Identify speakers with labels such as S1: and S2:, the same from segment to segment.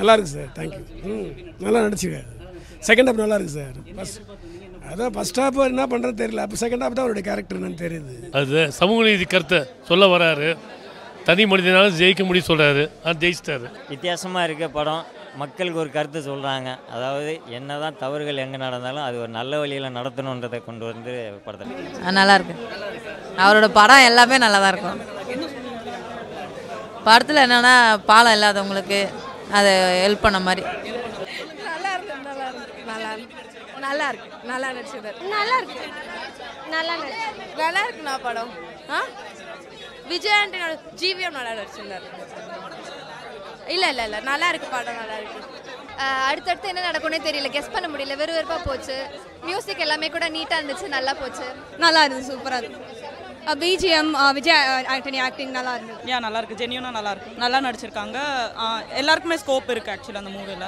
S1: நல்லா இருக்கு sir thank you ம் நல்லா நடிச்சிருக்காரு செகண்ட் ஹாப் நல்லா இருக்கு சார் ஃபஸ்ட் அதான் ஃபஸ்ட் ஹாப் என்ன பண்ணுறது தெரியல அப்போ செகண்ட் ஹாப் தான் அவருடைய கேரக்டர் என்னன்னு தெரியுது
S2: அது சமூக நீதி கருத்தை சொல்ல வராரு தனி மனிதனாலும் ஜெயிக்க முடியும் சொல்கிறாரு அது ஜெயிச்சிட்டாரு
S3: வித்தியாசமாக இருக்க படம் மக்களுக்கு ஒரு கருத்து சொல்கிறாங்க அதாவது என்னதான் தவறுகள் எங்கே நடந்தாலும் அது ஒரு நல்ல வழியில் நடத்தணுன்றதை கொண்டு வந்து படத்தில்
S4: ஆ, நல்லா இருக்கு அவரோட படம் எல்லாமே நல்லா தான் இருக்கும் படத்தில் என்னன்னா பாலம் இல்லாதவங்களுக்கு அதை ஹெல்ப் பண்ண மாதிரி
S5: நல்லா இருக்கு நல்லா இருக்கு நல்லா இருக்கு நல்லா இருக்கு நல்லா நடிச்சது நல்லா இருக்கு நல்லா நடிச்சு நல்லா இருக்குண்ணா படம் ஆ விஜய் ஆண்டனோட ஜிவிஎம் நல்லா நடிச்சிருந்தாரு இல்ல இல்ல இல்ல நல்லா இருக்கு படம் நல்லா இருக்கு
S6: அடுத்தடுத்து என்ன நடக்கும்னே தெரியல கெஸ் பண்ண முடியல வெறுவெறுப்பாக போச்சு மியூசிக் எல்லாமே கூட நீட்டாக இருந்துச்சு நல்லா போச்சு
S5: நல்லா இருந்துச்சு சூப்பரா இருக்கு பிஜிஎம் விஜய் ஆண்டனி ஆக்டிங் நல்லா இருந்தது
S7: ஏன் நல்லா இருக்கு ஜென்யூனா நல்லா இருக்கு நல்லா நடிச்சிருக்காங்க ஆ, எல்லாருக்குமே ஸ்கோப் இருக்கு ஆக்சுவலி அந்த மூவியில்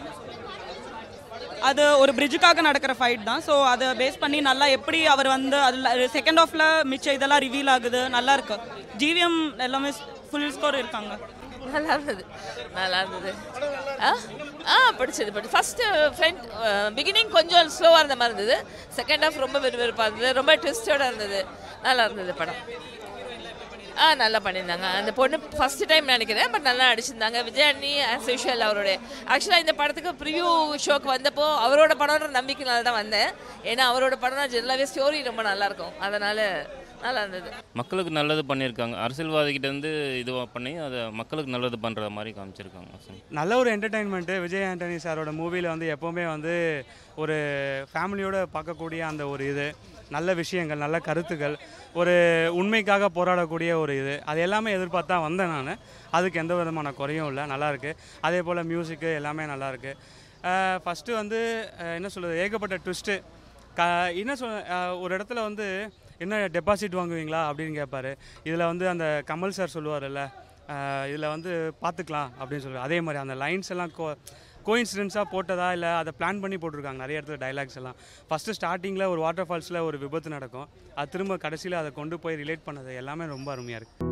S7: அது ஒரு பிரிட்ஜுக்காக நடக்கிற ஃபைட் தான் ஸோ அதை பேஸ் பண்ணி நல்லா எப்படி அவர் வந்து அதில் செகண்ட் ஹாஃப்ல மிச்சம் இதெல்லாம் ரிவீல் ஆகுது நல்லா இருக்கு ஜிவிஎம் எல்லாமே ஃபுல் ஸ்கோர் இருக்காங்க
S8: நல்லா இருந்தது நல்லா இருந்தது ஆ ஆ பிடிச்சது பட் ஃபஸ்ட்டு ஃப்ரெண்ட் பிகினிங் கொஞ்சம் ஸ்லோவாக இருந்த மாதிரி இருந்தது செகண்ட் ஹாஃப் ரொம்ப விறுவிறுப்பாக இருந்தது ரொம்ப ட்விஸ்டோட இருந்தது நல்லா இருந்தது படம் ஆ நல்லா பண்ணியிருந்தாங்க அந்த பொண்ணு ஃபஸ்ட்டு டைம் நினைக்கிறேன் பட் நல்லா நடிச்சிருந்தாங்க விஜய் அண்ணி ஆஸ் யூஷுவல் அவருடைய ஆக்சுவலாக இந்த படத்துக்கு ப்ரிவ்யூ ஷோக்கு வந்தப்போ அவரோட படம்ன்ற நம்பிக்கைனால தான் வந்தேன் ஏன்னா அவரோட படம் தான் ஜெனரலாகவே ஸ்டோரி ரொம்ப நல்லாயிருக்கும் அதனால் நல்லா இருந்தது
S9: மக்களுக்கு நல்லது பண்ணியிருக்காங்க அரசியல்வாதிகிட்ட இருந்து இது பண்ணி அதை மக்களுக்கு நல்லது பண்ணுற மாதிரி காமிச்சிருக்காங்க
S10: நல்ல ஒரு என்டர்டைன்மெண்ட்டு விஜய் ஆண்டனி சாரோட மூவியில் வந்து எப்போவுமே வந்து ஒரு ஃபேமிலியோட பார்க்கக்கூடிய அந்த ஒரு இது நல்ல விஷயங்கள் நல்ல கருத்துக்கள் ஒரு உண்மைக்காக போராடக்கூடிய ஒரு இது அது எல்லாமே எதிர்பார்த்து தான் வந்தேன் நான் அதுக்கு எந்த விதமான குறையும் இல்லை நல்லாயிருக்கு அதே போல் மியூசிக்கு எல்லாமே நல்லாயிருக்கு ஃபஸ்ட்டு வந்து அஹ், என்ன சொல்கிறது ஏகப்பட்ட ட்விஸ்ட்டு க என்ன சொல் அஹ், ஒரு இடத்துல வந்து என்ன டெபாசிட் வாங்குவீங்களா அப்படின்னு கேட்பாரு இதில் வந்து அந்த கமல் சார் சொல்லுவார்ல இதில் வந்து பார்த்துக்கலாம் அப்படின்னு சொல்லுவார் அதே மாதிரி அந்த லைன்ஸ் எல்லாம் கோ கோயின்சிடென்ஸாக போட்டதா இல்லை அதை பிளான் பண்ணி போட்டிருக்காங்க நிறைய இடத்துல டைலாக்ஸ் எல்லாம் ஃபஸ்ட்டு ஸ்டார்டிங்கில் ஒரு வாட்டர் ஃபால்ஸில் ஒரு விபத்து நடக்கும் அது திரும்ப கடைசியில் அதை கொண்டு போய் ரிலேட் பண்ணது எல்லாமே ரொம்ப அருமையாக இருக்குது